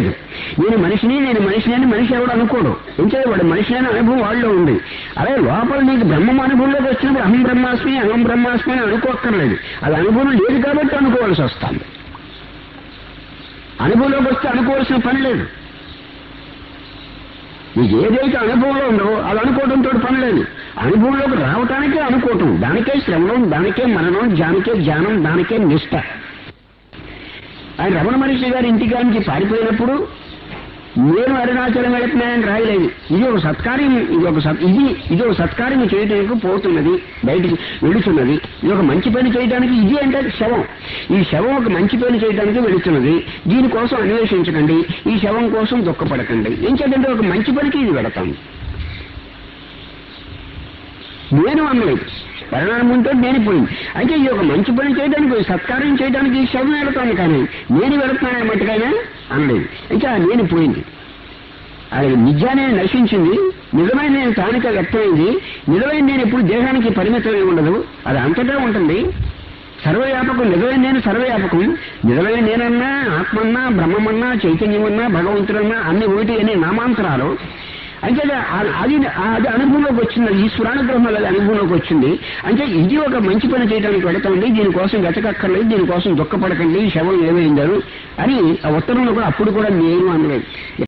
అనలేదు నేను మనిషిని నేను మనిషిని అని మనిషి ఎవడు అనుకోడు ఎంచేది వాడు మనిషి అనే అనుభవం వాళ్ళలో ఉంది అలాగే లోపల నీకు బ్రహ్మం అనుభవంలోకి వచ్చినప్పుడు అహం బ్రహ్మాస్మి అహం బ్రహ్మాస్మి అని అనుకోక్కర్లేదు అది అనుభవం లేదు కాబట్టి అనుకోవాల్సి వస్తుంది అనుభవంలోకి వస్తే అనుకోవాల్సిన పని లేదు నీకు ఏదైతే అనుభవంలో ఉందో అది అనుకోవడంతో పని లేదు అనుభవంలోకి రావటానికే అనుకోవటం దానికే శ్రవణం దానికే మననం దానికే ధ్యానం దానికే నిష్ట ఆయన రమణ మహర్షి గారి ఇంటికి నుంచి పారిపోయినప్పుడు నేను అరుణాచలం వెళుతున్నానని రాయలేదు ఇది ఒక సత్కార్యం ఇది ఒక సత్ ఇది ఇది ఒక సత్కార్యం చేయడానికి పోతున్నది బయటికి వెళుతున్నది ఇది ఒక మంచి పని చేయడానికి ఇది అంటే శవం ఈ శవం ఒక మంచి పని చేయడానికి వెళుతున్నది దీనికోసం అన్వేషించకండి ఈ శవం కోసం దుఃఖపడకండి ఏం చేద్దంటే ఒక మంచి పనికి ఇది వెళతాను నేను అనలేదు పరిణామంతో నేను పోయింది అయితే ఈ ఒక మంచి పని చేయడానికి ఒక సత్కారం చేయడానికి ఈ శవం వెళతాను కానీ నేను వెళుతున్నాను మట్టుకైనా అనలేదు అయితే ఆ నేను పోయింది అది నిజాన్ని నశించింది నిజమైన నేను తానిక వ్యక్తమైంది నిజమైన నేను ఎప్పుడు దేహానికి పరిమితమై ఉండదు అది అంతటా ఉంటుంది సర్వవ్యాపకం నిజమైన నేను సర్వవ్యాపకం నిజమైన నేనన్నా ఆత్మన్నా బ్రహ్మమన్నా చైతన్యమన్నా భగవంతుడన్నా అన్ని ఒకటి అనే నామాంతరాలు అంటే అది- అది అది అనుభవంలోకి వచ్చింది అది ఈశ్వరానుగ్రహం వల్ల అది అనుభవంలోకి వచ్చింది అంటే ఇది ఒక మంచి పని చేయడానికి వెళతామండి దీనికోసం వెతకక్కర్లేదు దీనికోసం దుఃఖపడకండి ఈ శవం ఏమైందారు అని ఆ ఉత్తరంలో కూడా అప్పుడు కూడా నేను అనలేదు